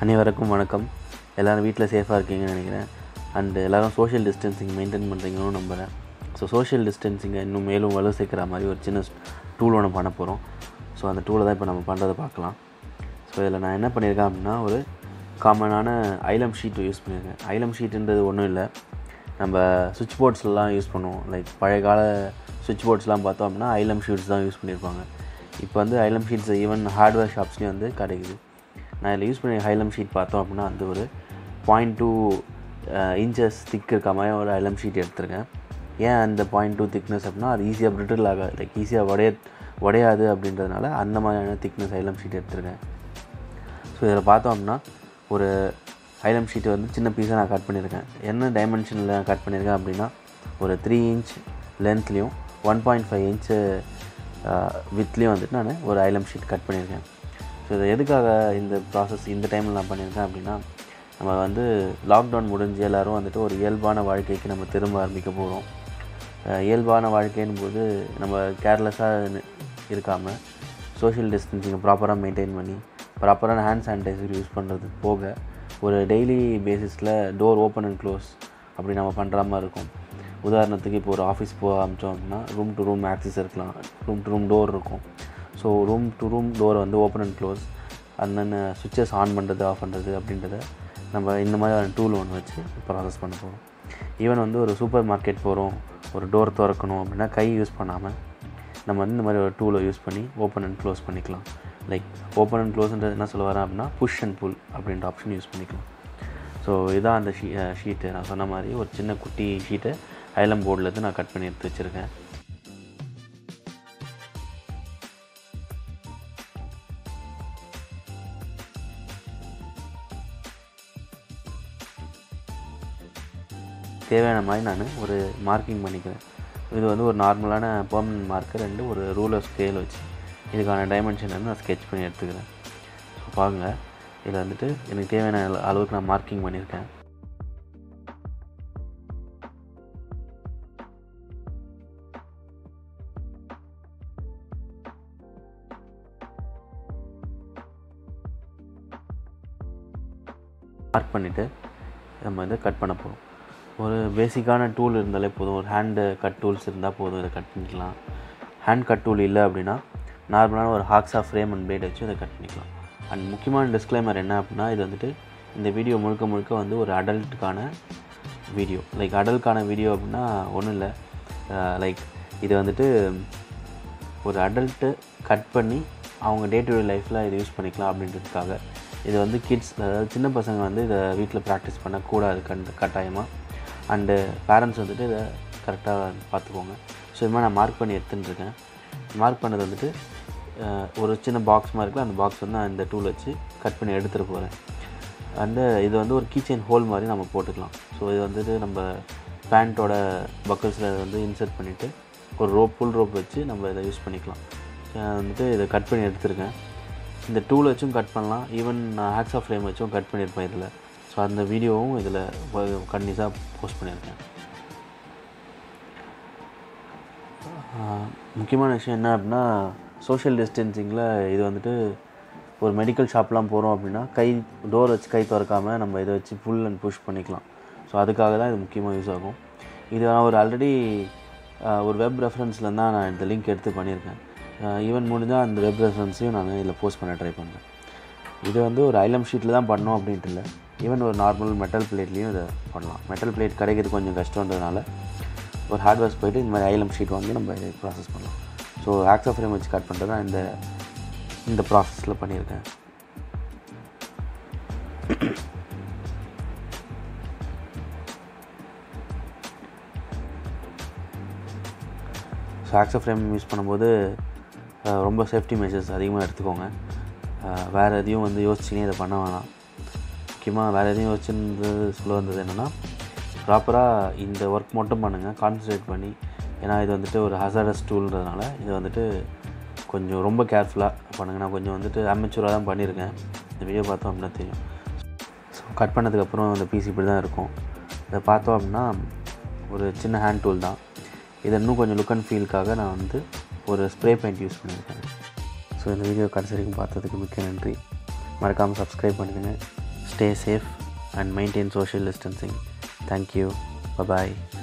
அனைவருக்கும் வணக்கம் எல்லோரும் வீட்டில் சேஃபாக இருக்கீங்கன்னு நினைக்கிறேன் அண்டு எல்லோரும் சோஷியல் டிஸ்டன்சிங் மெயின்டைன் பண்ணுறீங்கன்னு நம்புகிறேன் ஸோ சோஷியல் டிஸ்டன்சிங்கை இன்னும் மேலும் வலு சேர்க்குற மாதிரி ஒரு சின்ன டூல் ஒன்று பண்ண போகிறோம் ஸோ அந்த டூலை தான் இப்போ நம்ம பண்ணுறதை பார்க்கலாம் ஸோ இதில் நான் என்ன பண்ணியிருக்கேன் அப்படின்னா ஒரு காமனான ஐலம் ஷீட் யூஸ் பண்ணியிருக்கேன் ஐலம் ஷீட்டுன்றது ஒன்றும் இல்லை நம்ம சுவிட்ச் போர்ட்ஸ்லாம் யூஸ் பண்ணுவோம் லைக் பழைய கால சுவிட்ச் போர்ட்ஸ்லாம் பார்த்தோம் அப்படின்னா ஐலம் ஷீட்ஸ் தான் யூஸ் பண்ணியிருப்பாங்க இப்போ வந்து ஐலம் ஷீட்ஸ் ஈவன் ஹார்ட்வேர் ஷாப்ஸ்லேயும் வந்து கிடைக்குது நான் இதில் யூஸ் பண்ணி ஹைலம் ஷீட் பார்த்தோம் அப்படின்னா வந்து ஒரு பாயிண்ட் டூ இன்ச்சஸ் திக் இருக்க மாதிரி ஒரு ஐலம் ஷீட் எடுத்திருக்கேன் ஏன் அந்த பாயிண்ட் டூ திக்னஸ் அப்படின்னா அது ஈஸியாக பிரிட்டில் ஆகாது லைக் ஈஸியாக உடைய உடையாது அப்படின்றதுனால அந்த மாதிரியான திக்னஸ் ஐலம் ஷீட் எடுத்திருக்கேன் ஸோ இதில் பார்த்தோம் அப்படின்னா ஒரு ஐலம் ஷீட்டை வந்து சின்ன பீஸாக நான் கட் பண்ணியிருக்கேன் என்ன டைமென்ஷனில் கட் பண்ணியிருக்கேன் அப்படின்னா ஒரு த்ரீ இன்ச் லென்த்லேயும் ஒன் பாயிண்ட் ஃபைவ் இன்ச்சு வித்லேயும் வந்துட்டு நான் ஒரு ஐலம் ஷீட் கட் பண்ணியிருக்கேன் ஸோ இது எதுக்காக இந்த ப்ராசஸ் இந்த டைமில் நான் பண்ணியிருக்கேன் அப்படின்னா நம்ம வந்து லாக்டவுன் முடிஞ்சு எல்லோரும் வந்துட்டு ஒரு இயல்பான வாழ்க்கைக்கு நம்ம திரும்ப ஆரம்பிக்க போகிறோம் இயல்பான வாழ்க்கையின் போது நம்ம கேர்லெஸ்ஸாக இருக்காமல் சோஷியல் டிஸ்டன்சிங்கை ப்ராப்பராக மெயின்டைன் பண்ணி ப்ராப்பரான ஹேண்ட் சானிடைசர் யூஸ் பண்ணுறது போக ஒரு டெய்லி பேசிஸில் டோர் ஓப்பன் அண்ட் க்ளோஸ் அப்படி நம்ம பண்ணுற மாதிரி இருக்கும் உதாரணத்துக்கு இப்போ ஒரு ஆஃபீஸ் போக ஆரம்பித்தோம் அப்படின்னா ரூம் டு ரூம் ஆக்சஸ் இருக்கலாம் ரூம் டு ரூம் டோர் இருக்கும் ஸோ ரூம் டு ரூம் டோரை வந்து ஓப்பன் அண்ட் க்ளோஸ் அந்தந்த சுவிட்சஸ் ஆன் பண்ணுறது ஆஃப் பண்ணுறது அப்படின்றத நம்ம இந்த மாதிரியான டூல் ஒன்று வச்சு ப்ராசஸ் பண்ண போகிறோம் ஈவன் வந்து ஒரு சூப்பர் மார்க்கெட் போகிறோம் ஒரு டோர் திறக்கணும் அப்படின்னா கை யூஸ் பண்ணாமல் நம்ம வந்து இந்த மாதிரி ஒரு டூலை யூஸ் பண்ணி ஓப்பன் அண்ட் க்ளோஸ் பண்ணிக்கலாம் லைக் ஓப்பன் அண்ட் க்ளோஸ்ன்றது என்ன சொல்ல வரேன் அப்படின்னா புஷ் அண்ட் புல் அப்படின்ற ஆப்ஷன் யூஸ் பண்ணிக்கலாம் ஸோ இதான் அந்த ஷீ ஷீட்டு நான் சொன்ன மாதிரி ஒரு சின்ன குட்டி ஷீட்டை ஐலம் போர்ட்லேருந்து நான் கட் பண்ணி எடுத்து வச்சுருக்கேன் தேவையான மாதிரி நான் ஒரு மார்க்கிங் பண்ணிக்கிறேன் இது வந்து ஒரு நார்மலான பெர்மனன்ட் மார்க்கர் ரெண்டு ஒரு ரூலர் ஸ்கேல் வச்சு இதுக்கான டைமென்ஷன் வந்து நான் ஸ்கெச் பண்ணி எடுத்துக்கிறேன் ஸோ பாருங்கள் இதில் வந்துட்டு எனக்கு தேவையான அளவுக்கு நான் மார்க்கிங் பண்ணியிருக்கேன் மார்க் பண்ணிவிட்டு நம்ம வந்து கட் பண்ண போகிறோம் ஒரு பேசிக்கான டூல் இருந்தாலே போதும் ஒரு ஹேண்டு கட் டூல்ஸ் இருந்தால் போதும் இதை கட் பண்ணிக்கலாம் ஹேண்ட் கட் டூல் இல்லை அப்படின்னா நார்மலான ஒரு ஹாக்ஸா ஃப்ரேம் அண்ட் பிளேட் வச்சு இதை கட் பண்ணிக்கலாம் அண்ட் முக்கியமான டிஸ்க்ளைமர் என்ன அப்படின்னா இது வந்துட்டு இந்த வீடியோ முழுக்க முழுக்க வந்து ஒரு அடல்ட்டுக்கான வீடியோ லைக் அடல்ட்கான வீடியோ அப்படின்னா ஒன்றும் இல்லை லைக் இது வந்துட்டு ஒரு அடல்ட்டு கட் பண்ணி அவங்க டே டு டே லைஃப்பில் இதை யூஸ் பண்ணிக்கலாம் அப்படின்றதுக்காக இது வந்து கிட்ஸ் அதாவது சின்ன பசங்க வந்து இதை வீட்டில் ப்ராக்டிஸ் பண்ணக்கூடாது கண் கட்டாயமாக அண்டு பேரண்ட்ஸ் வந்துட்டு இதை கரெக்டாக பார்த்துக்கோங்க ஸோ இது மாதிரி நான் மார்க் பண்ணி எடுத்துட்டுருக்கேன் மார்க் பண்ணது வந்துட்டு ஒரு சின்ன பாக்ஸ் மாதிரி இருக்குல்ல அந்த பாக்ஸ் வந்து நான் இந்த டூல் வச்சு கட் பண்ணி எடுத்துகிட்டு போகிறேன் அண்டு இது வந்து ஒரு கீச்சைன் ஹோல் மாதிரி நம்ம போட்டுக்கலாம் ஸோ இது வந்துட்டு நம்ம பேண்ட்டோட பக்கல்ஸில் வந்து இன்சர்ட் பண்ணிவிட்டு ஒரு ரோப் ஃபுல் ரோப் வச்சு நம்ம இதை யூஸ் பண்ணிக்கலாம் வந்துட்டு இதை கட் பண்ணி எடுத்துருக்கேன் இந்த டூல் வச்சும் கட் பண்ணலாம் ஈவன் நான் ஹேக்ஸா ஃப்ளேம் வச்சும் கட் பண்ணியிருப்பேன் இதில் ஸோ அந்த வீடியோவும் இதில் கண்டினியூஸாக போஸ்ட் பண்ணியிருக்கேன் முக்கியமான விஷயம் என்ன அப்படின்னா சோஷியல் டிஸ்டன்சிங்கில் இது வந்துட்டு ஒரு மெடிக்கல் ஷாப்லாம் போகிறோம் அப்படின்னா கை டோர் வச்சு கை திறக்காமல் நம்ம இதை வச்சு ஃபுல் அண்ட் புஷ் பண்ணிக்கலாம் ஸோ அதுக்காக தான் இது முக்கியமாக யூஸ் ஆகும் இது நான் ஒரு ஆல்ரெடி ஒரு வெப் ரெஃபரன்ஸில் தான் நான் இந்த லிங்க் எடுத்து பண்ணியிருக்கேன் ஈவன் முடிஞ்சால் அந்த வெப் ரெஃபரன்ஸையும் நான் இதில் போஸ்ட் பண்ண ட்ரை பண்ணுறேன் இது வந்து ஒரு ஐலம் ஷீட்டில் தான் பண்ணோம் அப்படின்ட்டு இல்லை ஈவன் ஒரு நார்மல் மெட்டல் பிளேட்லேயும் இதை பண்ணலாம் மெட்டல் பிளேட் கிடைக்கிறது கொஞ்சம் கஷ்டன்றதுனால ஒரு ஹார்ட்வேர்ஸ் போய்ட்டு இந்த மாதிரி ஐலம் ஷீட் வாங்கி நம்ம இதை ப்ராசஸ் பண்ணலாம் ஸோ ஆக்ஸா ஃப்ரேம் வச்சு கட் பண்ணுறது தான் இந்த இந்த ப்ராசஸில் பண்ணியிருக்கேன் ஸோ ஆக்ஸா ஃப்ரேம் யூஸ் பண்ணும்போது ரொம்ப சேஃப்டி மெஷர்ஸ் அதிகமாக எடுத்துக்கோங்க வேறு எதையும் வந்து யோசிச்சுனே இதை பண்ண வேணாம் முக்கியமாக வேறு எதையும் யோசிச்சுன்றது சொல்ல வந்தது என்னென்னா ப்ராப்பராக இந்த ஒர்க் மட்டும் பண்ணுங்கள் கான்சன்ட்ரேட் பண்ணி ஏன்னா இது வந்துட்டு ஒரு ஹசாரஸ் டூல்ன்றதுனால இது வந்துட்டு கொஞ்சம் ரொம்ப கேர்ஃபுல்லாக பண்ணுங்கள் நான் கொஞ்சம் வந்துட்டு அமெச்சூராக தான் பண்ணியிருக்கேன் இந்த வீடியோ பார்த்தோம் அப்படின்னா தெரியும் ஸோ கட் பண்ணதுக்கப்புறம் அந்த பீஸ் இப்படி தான் இருக்கும் இதை பார்த்தோம் அப்படின்னா ஒரு சின்ன ஹேண்ட் டூல் தான் இதை இன்னும் கொஞ்சம் லுக் அண்ட் ஃபீலுக்காக நான் வந்து ஒரு ஸ்ப்ரே பெயிண்ட் யூஸ் பண்ணியிருக்கேன் ஸோ இந்த வீடியோ கடைசி வரைக்கும் பார்த்ததுக்கு மிக்க நன்றி மறக்காமல் சப்ஸ்கிரைப் பண்ணிக்கோங்க stay safe and maintain social distancing thank you bye bye